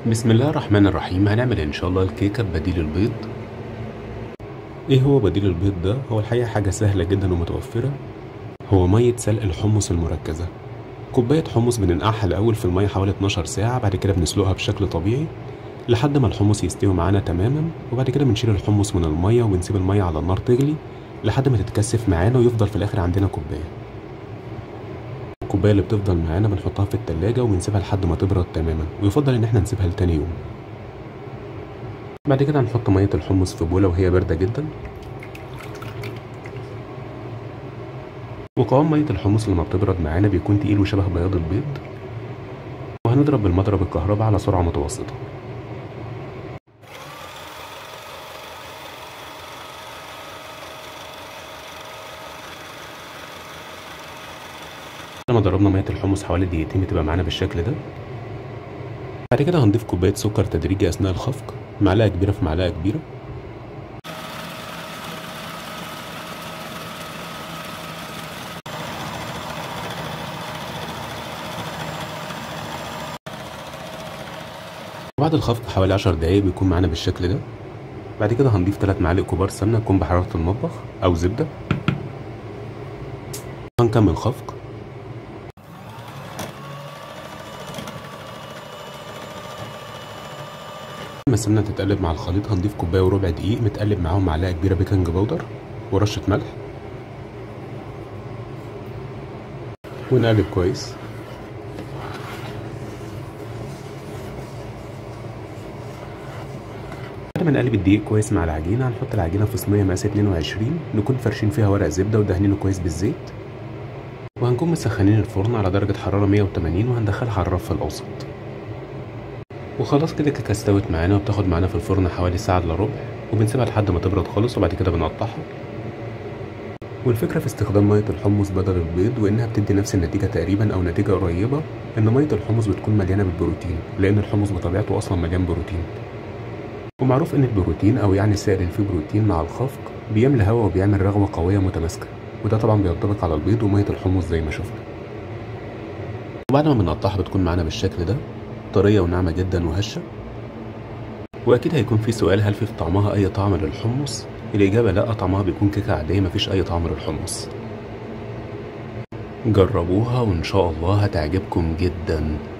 بسم الله الرحمن الرحيم هنعمل ان شاء الله الكيكه ببديل البيض ايه هو بديل البيض ده هو الحقيقه حاجه سهله جدا ومتوفره هو ميه سلق الحمص المركزه كوبايه حمص بننقعها الاول في الميه حوالي 12 ساعه بعد كده بنسلقها بشكل طبيعي لحد ما الحمص يستوي معانا تماما وبعد كده بنشيل الحمص من الميه وبنسيب الميه على النار تغلي لحد ما تتكثف معانا ويفضل في الاخر عندنا كوبايه الكوبايه اللي بتفضل معانا بنحطها في التلاجة وبنسيبها لحد ما تبرد تماما ويفضل ان احنا نسيبها لتاني يوم بعد كده هنحط ميه الحمص في بوله وهي بارده جدا وقوام ميه الحمص لما بتبرد معانا بيكون تقيل وشبه بياض البيض وهنضرب بالمضرب الكهرباء على سرعه متوسطه لما ضربنا ميه الحمص حوالي دقيقتين بتبقى معانا بالشكل ده بعد كده هنضيف كوبايه سكر تدريجي اثناء الخفق معلقه كبيره في معلقه كبيره بعد الخفق حوالي عشر دقايق بيكون معانا بالشكل ده بعد كده هنضيف 3 معالق كبار سمنه تكون بحراره المطبخ او زبده هنكمل خفق لما السمنه تتقلب مع الخليط هنضيف كوبايه وربع دقيق متقلب معاهم معلقه كبيره بيكنج باودر ورشه ملح ونقلب كويس بعد ما نقلب الدقيق كويس مع العجينه هنحط العجينه في صينيه مقاس 22 نكون فرشين فيها ورق زبده ودهنينه كويس بالزيت وهنكون مسخنين الفرن على درجه حراره 180 وهندخلها على الرف الاوسط وخلاص كده الكيكه استوت معانا وبتاخد معانا في الفرن حوالي ساعه الا ربع وبنسيبها لحد ما تبرد خالص وبعد كده بنقطعها والفكره في استخدام ميه الحمص بدل البيض وانها بتدي نفس النتيجه تقريبا او نتيجه قريبه ان ميه الحمص بتكون مليانه بالبروتين لان الحمص بطبيعته اصلا مليان بروتين ومعروف ان البروتين او يعني السائل اللي فيه بروتين مع الخفق بيملى هواء وبيعمل رغوه قويه متماسكه وده طبعا بينطبق على البيض وميه الحمص زي ما شفنا وبعد ما بنقطعها بتكون معانا بالشكل ده طريه وناعمه جدا وهشه واكيد هيكون في سؤال هل في في طعمها اي طعم للحمص الاجابه لا طعمها بيكون كيكه عاديه مفيش اي طعم للحمص جربوها وان شاء الله هتعجبكم جدا